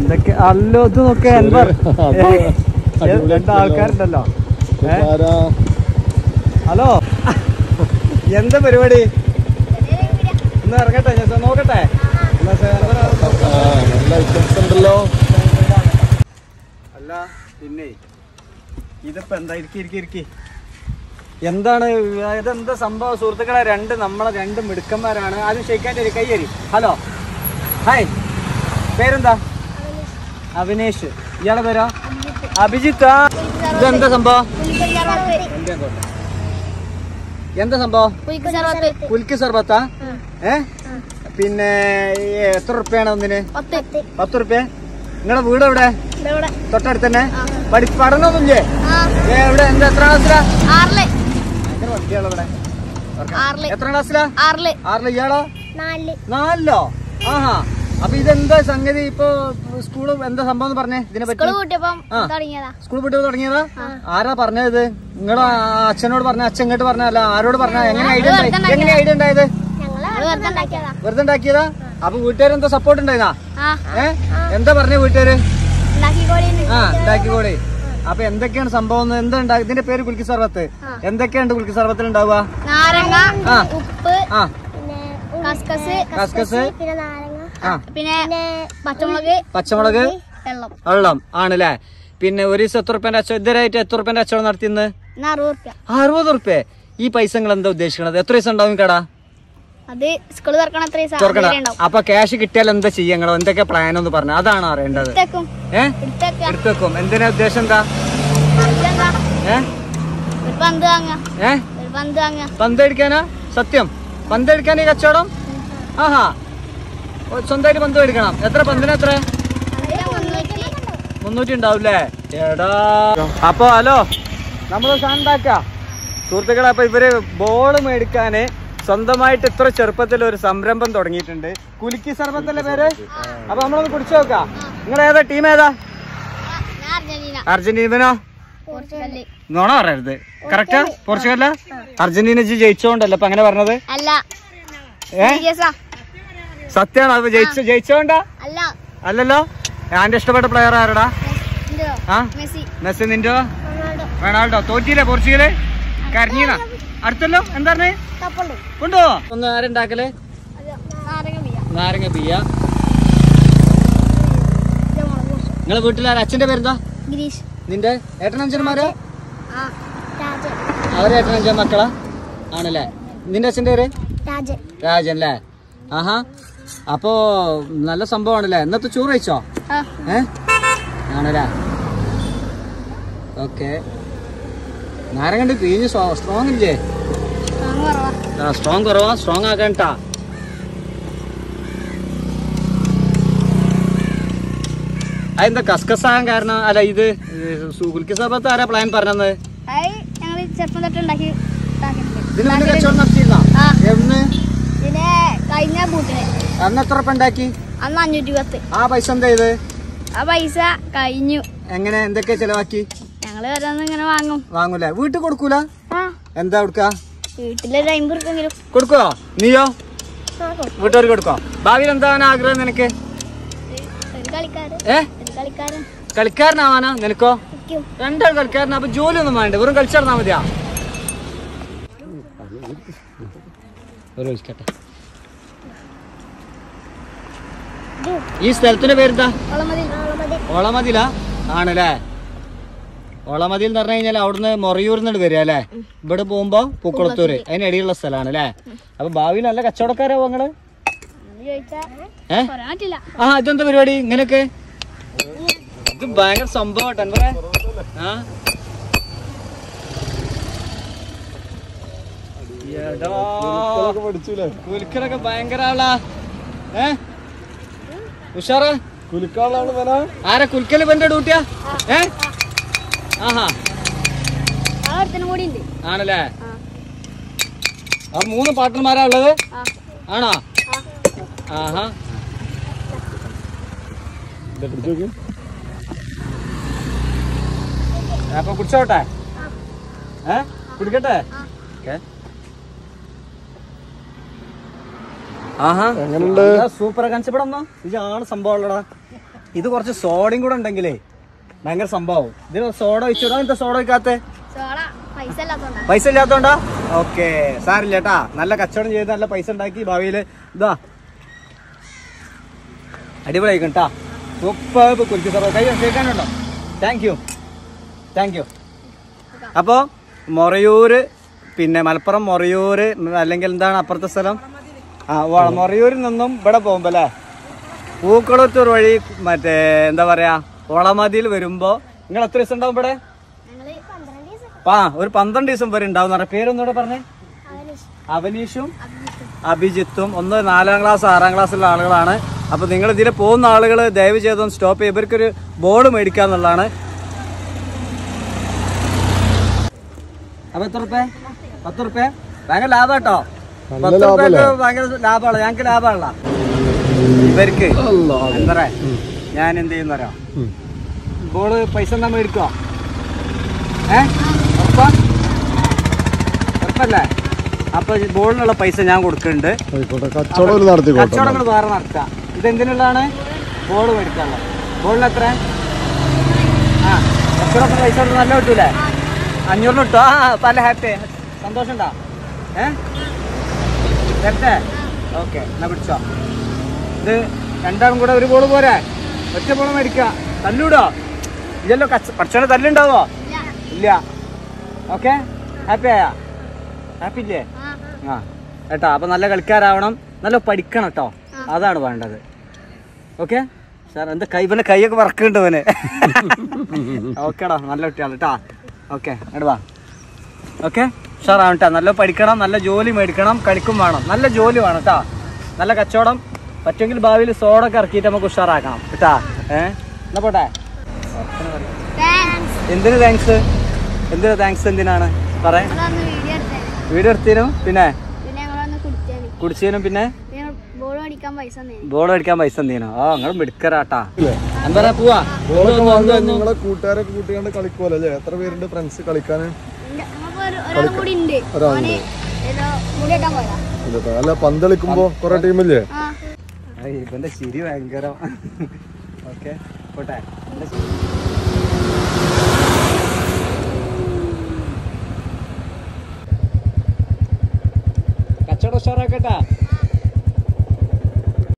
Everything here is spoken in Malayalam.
എന്തൊക്കെ അല്ലോ ഇത് നോക്കെ അൻവർ അത് ഏ, രണ്ട് ആൾക്കാരുണ്ടല്ലോ ഏ? ആരാ? ഹലോ എന്താ പരിപാടി ഒന്ന് ഇറങ്ങട്ടെ ഞാൻ നോക്കട്ടെ എന്നാ സേ- അൻവർ നോക്ക്. ആ, നല്ല ഐറ്റംസ് ഉണ്ടല്ലോ അല്ല പിന്നെ ഇതിപ്പോ എന്താ ഇരിക്കി ഇരിക്കി ഇരിക്കി എന്താണ് ഇതെന്താ സംഭവം സുഹൃത്തുക്കളെ രണ്ട് നമ്മളെ രണ്ട് മിടുക്കന്മാരാണ് ആദ്യം ഷെയ്ക്കാൻ്റെ കയ്യരി ഹലോ ഹായ് പേരെന്താ അവിനേഷ് ഇയാളെ പേരോ അഭിജിത്ത് ഇതെന്താ സംഭവം എന്താ സംഭവം കുൽക്ക് സർബത്താ ഏ പിന്നെ ഈ എത്ര റുപ്യാണ് ഒന്നിന് പത്ത് റുപ്യ നിങ്ങളെ വീട് എവിടെ തൊട്ടടുത്ത് തന്നെ പഠി പഠനമൊന്നുമില്ലേ ഏ, എവിടെ എന്താ എത്ര ക്ലാസ്സിലാ ഭയങ്കര വണ്ടിയാളോ ഇവിടെ എത്ര ക്ലാസ്സിലാ ആറില് ഇയാളോ നാലിലോ ആഹാ അപ്പൊ ഇതെന്താ സംഗതി ഇപ്പൊ സ്കൂള് എന്താ സംഭവം എന്ന് പറഞ്ഞേ ഇതിനെ പറ്റി കൂട്ടിയപ്പം ആ. തുടങ്ങിയതാ സ്കൂൾ വിട്ട് തുടങ്ങിയതാ ആരാ പറഞ്ഞത് ഇത് നിങ്ങളെ അച്ഛനോട് പറഞ്ഞ അച്ഛൻ ഇങ്ങോട്ട് പറഞ്ഞല്ല ആരോട് പറഞ്ഞ എങ്ങനെ ഐഡിയ ഉണ്ടായി എങ്ങനെ ഐഡിയ ഉണ്ടായത് ഞങ്ങള് വെറുതെ ഉണ്ടാക്കിയതാ വെറുതെ ഉണ്ടാക്കിയതാ അപ്പൊ വീട്ടുകാരെന്തോ സപ്പോർട്ട് ഉണ്ടായിരുന്നാ ആ ഏ എന്താ പറഞ്ഞ വീട്ടുകാര് ഉണ്ടാക്കിക്കോളിന്ന് ആ ഉണ്ടാക്കിക്കോളി അപ്പൊ എന്തൊക്കെയാണ് സംഭവം എന്ന് എന്താ ഉണ്ടാ- ഇതിന്റെ പേര് കുൽക്കി സർബത്ത് എന്തൊക്കെയുണ്ട് കുൽക്കി സർബത്തിൽ ഉണ്ടാവുക നാരങ്ങ ആ. ഉപ്പ് ആ കസ്കസ് കസ്കസ് പിന്നെ നാരങ്ങ ആ പിന്നെ പച്ചമുളക് പച്ചമുളക് വെള്ളം വെള്ളം ആണല്ലേ പിന്നെ ഒരു ദിവസം എത്ര റുപ്യന്റെ അച്ഛൻ ഇതുവരെയായിട്ട് എത്ര റുപ്യന്റെ അച്ചവടം നടത്തിയെന്ന് പിന്നെ അറുപത് റുപ്യ അറുപത് റുപ്യ ഈ പൈസ നിങ്ങൾ എന്താ ഉദ്ദേശിക്കണത് എത്ര ദിവസം ഉണ്ടാവും കട അത് സ്കൂള് തുറക്കണ അത്ര തുറക്കട സാഹചര്യം ഉണ്ടാവും അപ്പൊ ക്യാഷ് കിട്ടിയാൽ എന്താ ചെയ്യാ നിങ്ങൾ എന്തൊക്കെ പ്ലാൻ എന്ന് പറഞ്ഞു അതാണ് അറിയേണ്ടത് എടുത്തേക്കും ഏ എടുത്തേക്ക എടുത്തു വെക്കും എന്തിനാ ഉദ്ദേശം എന്താ ഇതെന്താ? ഏ ഒരു പന്ത് വാങ്ങ ഏ ഒരു പന്ത് വാങ്ങ പന്ത് അടിക്കാനാ സത്യം പന്ത് അടിക്കാൻ ഈ കച്ചവടം ആഹാ ഓ, സ്വന്തമായിട്ട് പന്ത് മേടിക്കണം എത്ര പന്തിന് എത്ര അതിന് മുന്നൂറ്റി മുന്നൂറ്റി ഉണ്ടാവില്ലേ എടാ അപ്പൊ ഹലോ നമ്മള് സാധനം ഉണ്ടാക്ക സുഹൃത്തുക്കളെ അപ്പൊ ഇവര് ബോള് മേടിക്കാന് സ്വന്തമായിട്ട് ഇത്ര ചെറുപ്പത്തിൽ ഒരു സംരംഭം തുടങ്ങിയിട്ടുണ്ട് കുലുക്കി സർബത്തല്ലേ പേര് അപ്പൊ നമ്മളൊന്ന് കുടിച്ചു നോക്കാം നിങ്ങൾ ഏതാ ടീം ഏതാ ഞാൻ അർജന്റീന അർജന്റീനോ പോർച്ചുഗല് നോണ പറയരുത് കറക്റ്റാ പോർച്ചുഗല്ല അർജന്റീന ജി ജയിച്ചോണ്ടല്ലോ അപ്പൊ അങ്ങനെ പറഞ്ഞത് അല്ല ഏ സീരിയസാ സത്യമാണോ അത് ജയിച്ച ജയിച്ചോണ്ടാ അല്ല അല്ലല്ലോ ഞാൻ ഇഷ്ടപ്പെട്ട പ്ലെയർ ആരടാ എന്റെയോ ആ മെസ്സി മെസ്സി നിന്റോ റൊണാൾഡോ റൊണാൾഡോ തോറ്റില്ലേ പോർച്ചുഗല് കരഞ്ഞീന അടുത്തല്ലോ എന്താ പറഞ്ഞേ കപ്പുണ്ട് കൊണ്ടുപോവാ ഒന്ന് ആരുണ്ടാക്കല് നാരങ്ങ പിയ്യ നാരങ്ങ പിയ്യ നിങ്ങളെ വീട്ടിലാര അച്ഛന്റെ പേരെന്താ ഗിരീഷ് നിന്റെ ഏട്ടനഞ്ചന്മാരാ ആ രാജൻ അവരെ ഏട്ടനഞ്ചൻ മക്കളാ ആണല്ലേ നിന്റെ അച്ഛന്റെ പേര് രാജൻ രാജൻ അല്ലേ ആഹാ അപ്പോ നല്ല സംഭവമാണല്ലേ ഇന്നത്തെ ചോറ് കഴിച്ചോ ആ ഏ ആണല്ലേ ഓക്കെ നാരങ്ങണ്ട് പിഴിഞ്ഞ് സ്ട്രോങ് ഇല്ലേ അങ്ങ് കുറവാ സ്ട്രോങ് കുറവാ സ്ട്രോങ് ആക്കണ്ടാ അതെന്താ കസ്കസാകാൻ കാരണം അല്ല ഇത് സുൽക്കി സഭത്ത് ആരാ പ്ലാൻ പറഞ്ഞത് അത് ഞങ്ങൾ ചെറുപ്പം തൊട്ട് ഉണ്ടാക്കി ഉണ്ടാക്കിയിട്ടുണ്ട് ഇതിന് മുന്നേ കച്ചവടം നടത്തിയിരുന്നോ ആ. എന്ന് പിന്നെ കഴിഞ്ഞ ബൂട്ടിന് അന്ന് എത്ര ഉറുപ്പ ഉണ്ടാക്കി അന്ന് അഞ്ഞൂറ്റി പത്ത് ആ പൈസ എന്താ ചെയ്ത് ആ പൈസ കഴിഞ്ഞു എങ്ങനെ എന്തൊക്കെ ചെലവാക്കി ഞങ്ങൾ ഓരോന്ന് ഇങ്ങനെ വാങ്ങും വാങ്ങൂല വീട്ടിൽ കൊടുക്കൂല ആ എന്താ കൊടുക്ക വീട്ടിലൊരു അമ്പത് റുപ്യെങ്കിലും കൊടുക്കുവോ നീയോ വീട്ടുകാർ കൊടുക്കോ ഭാവിയിൽ എന്താണ് ആഗ്രഹം നിനക്ക് ഒരു കളിക്കാരൻ ഏ ഒരു കളിക്കാരൻ കളിക്കാരനാവാനാ നിനക്കോ നിൽക്കും രണ്ടാൾ കളിക്കാരനാ അപ്പൊ ജോലി ഒന്നും വേണ്ട വെറും കളിച്ചിറന്നാ മതിയാ ഈ സ്ഥലത്തിന്റെ പേരെന്താ ഓളമതി ഓളമതി ഓളമതിലാ ആണല്ലേ ഓളമതിൽ എന്ന് പറഞ്ഞു കഴിഞ്ഞാൽ അവിടുന്ന് മൊറയൂർന്നിട്ട് വരിക അല്ലേ ഇവിടെ പോകുമ്പോ പൂക്കുളത്തൂര് അതിനിടയിലുള്ള സ്ഥലമാണ് അല്ലേ അപ്പൊ ഭാവിയിൽ നല്ല കച്ചവടക്കാരാവോ നിങ്ങള് ചോദിച്ചാ ഏ പറയാൻ പറ്റില്ല ആ ഇതെന്താ പരിപാടി ഇങ്ങനെയൊക്കെ ഇത് ഭയങ്കര സംഭവട്ടെ എന്താ ആ എടാ. കുലുക്കലൊക്കെ പഠിച്ചൂലേ കുലുക്കലൊക്കെ ഭയങ്കര ആളാ ഏ ഉഷാറ് കുലുക്കാളാണ് വന ആരാ കുലുക്കല് ഇവന്റെ ഡ്യൂട്ടിയാ ഏ ആഹാ ആ ഒരുത്തനും കൂടി ഉണ്ട് ആണല്ലേ ആ ആ മൂന്ന് പാർട്ട്ണർമാരാ ഉള്ളത് ആ ആണോ ആ ആഹാ പിടിച്ചു നോക്കി അപ്പൊ കുടിച്ചോട്ടെ ഏ കുടിക്കട്ടെ ഓക്കേ. ആഹാ എങ്ങനുണ്ട് സൂപ്പർ കൺസെപ്റ്റ് ഒന്നോ ഇതാണ് സംഭവം ഉള്ളടാ ഇത് കുറച്ച് സോഡയും കൂടെ ഉണ്ടെങ്കിലേ ഭയങ്കര സംഭവം ഇതിന് സോഡ ഒഴിച്ചിടാ എന്താ സോഡ ഒഴിക്കാത്തെ സോള പൈസ ഇല്ലാത്തോണ്ടാ പൈസ ഇല്ലാത്തോണ്ടാ ഓക്കെ സാരില്ല കേട്ടാ നല്ല കച്ചവടം ചെയ്ത് നല്ല പൈസ ഉണ്ടാക്കി ഭാവിയിൽ ഇതാ അടിപൊളിയായിരിക്കും കേട്ടാ സൂപ്പർ കുറിച്ച് സാറോ കൈ കേൾക്കാനുണ്ടോ താങ്ക് യു താങ്ക് യു അപ്പോൾ മൊറയൂര് പിന്നെ മലപ്പുറം മൊറയൂര് അല്ലെങ്കിൽ എന്താണ് അപ്പുറത്തെ സ്ഥലം ആ വ- മൊറയൂരിൽ നിന്നും ഇവിടെ പോകുമ്പോൾ അല്ലേ പൂക്കളത്തൂർ വഴി മറ്റേ എന്താ പറയാ ഓളമതിയിൽ വരുമ്പോൾ നിങ്ങൾ എത്ര ദിവസം ഉണ്ടാവും ഇവിടെ ഞങ്ങള് പന്ത്രണ്ട് ദിവസം ആ ഒരു പന്ത്രണ്ട് ദിവസം വരെ ഉണ്ടാവും പറഞ്ഞ പേരൊന്നുകൂടെ പറഞ്ഞേ അവനീഷും അഭിജിത്തും ഒന്ന് നാലാം ക്ലാസ് ആറാം ക്ലാസ്സിലുള്ള ആളുകളാണ് അപ്പൊ നിങ്ങൾ ഇതിൽ പോകുന്ന ആളുകൾ ദയവ് ചെയ്തൊന്ന് സ്റ്റോപ്പ് ചെയ്യും ഇവർക്കൊരു ബോർഡ് മേടിക്കാന്നുള്ളതാണ് അപ്പൊ എത്ര റുപ്യ പത്ത് റുപ്യ ഭയങ്കര ലാഭം കേട്ടോ പത്ത് റുപ്യ ഭയങ്കര ലാഭമാണ് ഞങ്ങൾക്ക് ലാഭമല്ല ഇവർക്ക് എന്താ പറയാ ഞാൻ എന്ത് ചെയ്യുന്ന പറയാം ബോള് പൈസ എന്താ മേടിക്കോ ഏ ഉറപ്പാ ഉറപ്പല്ലേ അപ്പൊ ഈ ബോളിനുള്ള പൈസ ഞാൻ കൊടുക്കുന്നുണ്ട് ആയിക്കോട്ടെ കച്ചവടം ഒരു നടത്തിക്കോട്ടെ കച്ചവടങ്ങൾ വേറെ നടത്താം ഇതെന്തിനുള്ളതാണ് ബോൾ മേടിക്കാനുള്ള ബോളിന് എത്ര ആ കച്ചവടം പൈസ കൊടുത്ത് നല്ല കിട്ടൂലേ അഞ്ഞൂറിന് കിട്ടും ആ പല ഹാപ്പി സന്തോഷം ഉണ്ടോ ഏ തരട്ടെ ഓക്കെ എന്നാ പിടിച്ചോ ഇത് രണ്ടാളും കൂടെ ഒരു ബോൾ പോരെ ഒറ്റ ബോൾ മേടിക്കുക തല്ലൂടോ ഇല്ലല്ലോ കച്ച പഠിച്ചോണ്ട് തല്ലുണ്ടാവോ ഇല്ല ഓക്കെ ഹാപ്പി ആയാ ഹാപ്പി ഇല്ലേ ആ കേട്ടോ അപ്പൊ നല്ല കളിക്കാരാവണം നല്ല പഠിക്കണം കേട്ടോ അതാണ് വേണ്ടത് ഓക്കെ സാർ എന്താ കൈ ഇവന്റെ കൈയൊക്കെ വറക്കുന്നുണ്ട് അവന് ഓക്കേടാ നല്ല കുട്ടിയാണ് കേട്ടാ ഓക്കെ അങ്ങോട്ട് വാ ഓക്കെ ഉഷാറാവണം കേട്ടോ നല്ല പഠിക്കണം നല്ല ജോലി മേടിക്കണം കളിക്കും വേണം നല്ല ജോലി വേണം കേട്ടാ നല്ല കച്ചവടം പറ്റുമെങ്കിൽ ഭാവിയിൽ സോഡൊക്കെ ഇറക്കിയിട്ട് നമുക്ക് ഉഷാറാക്കണം കേട്ടാ ഏ എന്നാ പോട്ടെ താങ്ക്സ് എന്തിനു താങ്ക്സ് എന്തിനു താങ്ക്സ് എന്തിനാണ് പറയാൻ ഞങ്ങളൊന്ന് വീഡിയോ എടുത്തേ വീഡിയോ എടുത്തതിനും പിന്നെ പിന്നെ ഞങ്ങളൊന്ന് കുടിച്ചേന് കുടിച്ചതിനും പിന്നെ പിന്നെ ബോൾ മേടിക്കാൻ പൈസ തന്നേ ബോൾ അടിക്കാൻ പൈസ എന്തിനോ ആ നിങ്ങൾ മിടുക്കരാട്ടാ എന്താ പറയാ പോവാ ബോളൊക്കെ വാങ്ങുക നിങ്ങളെ കൂട്ടുകാരൊക്കെ കൂട്ടിയാണ്ട് കളിക്കുമല്ലോ അല്ലേ എത്ര പേരുണ്ട് ഫ്രണ്ട്സ് കളിക്കാൻ നമുക്ക് ഒരാൾ കൂടി ഉണ്ട് ഓന് ഏതോ മുടി വെട്ടാൻ പോയതാ ഇല്ലട്ടോ. അല്ല പന്ത് കളിക്കുമ്പോ കൊറേ ടീമില്ലേ ആ ഏയ്, ഇവന്റെ ചിരി ഭയങ്കരം ഓക്കെ പോട്ടെ ഇവന്റെ ചിരി. കച്ചവടം ഉഷാറാക്കട്ടാ